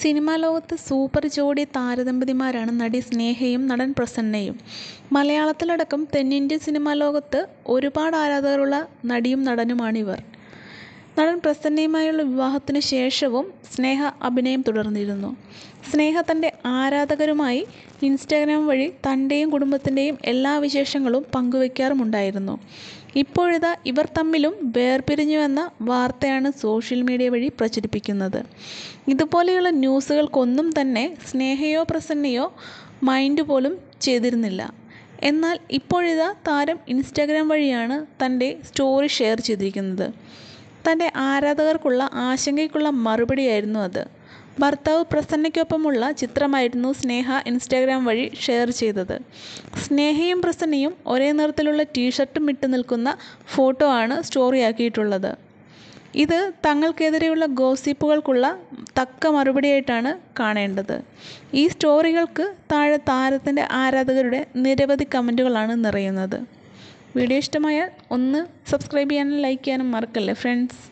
Cinema ലോകത്ത് super ജോഡി താരദമ്പതിമാരാണ് നടി സ്നേഹയും നടൻ പ്രസന്നയും. മലയാളത്തിലടക്കം തെന്നിന്ത്യൻ സിനിമാ ലോകത്ത് ഒരുപാട് ആരാധകരുള്ള നടിയും നടനുമാണിവർ. നടൻ പ്രസന്നയുമായുള്ള വിവാഹത്തിനു ശേഷവും സ്നേഹ അഭിനയം തുടർന്നിരുന്നു. സ്നേഹ തന്റെ ആരാധകരുമായി ഇൻസ്റ്റഗ്രാം വഴി തന്റെയും കുടുംബത്തിന്റെയും എല്ലാ വിശേഷങ്ങളും പങ്കുവെക്കാറുമുണ്ടായിരുന്നു. ഇപ്പോഴിതാ ഇവർ തമ്മിലും വേർപിരിഞ്ഞുവെന്ന വാർത്തയാണ് സോഷ്യൽ മീഡിയ വഴി പ്രചരിപ്പിക്കുന്നത്. ഇതുപോലെയുള്ള ന്യൂസുകൾക്കൊന്നും തന്നെ സ്നേഹയോ പ്രസന്നയോ മൈൻഡ് പോലും ചെയ്തിരുന്നില്ല. എന്നാൽ ഇപ്പോഴിതാ താരം ഇൻസ്റ്റഗ്രാം വഴിയാണ് തന്റെ സ്റ്റോറി ഷെയർ ചെയ്തിരിക്കുന്നത്. തന്റെ ആരാധകർക്കുള്ള ആശങ്കയ്ക്കുള്ള മറുപടിയായിരുന്നു അത്. ഭർത്താവ് പ്രസന്നയ്ക്കൊപ്പമുള്ള ചിത്രമായിരുന്നു സ്നേഹ ഇൻസ്റ്റഗ്രാം വഴി ഷെയർ ചെയ്തത്. സ്നേഹയും പ്രസന്നയും ഒരേ നിറത്തിലുള്ള ടീഷർട്ടുമിട്ട് നിൽക്കുന്ന ഫോട്ടോ ആണ് സ്റ്റോറിയാക്കിയിട്ടുള്ളത്. ഇത് തങ്ങൾക്കെതിരെയുള്ള ഗോസിപ്പുകൾക്കുള്ള തക്ക മറുപടിയായിട്ടാണ് കാണേണ്ടത്. ഈ സ്റ്റോറികൾക്ക് താഴെ താരത്തിന്റെ ആരാധകരുടെ നിരവധി കമന്റുകളാണ് നിറയുന്നത്. വീഡിയോ ഇഷ്ടമായാൽ ഒന്ന് സബ്സ്ക്രൈബ് ചെയ്യാനും ലൈക്ക് ചെയ്യാനും മറക്കല്ലേ ഫ്രണ്ട്സ്.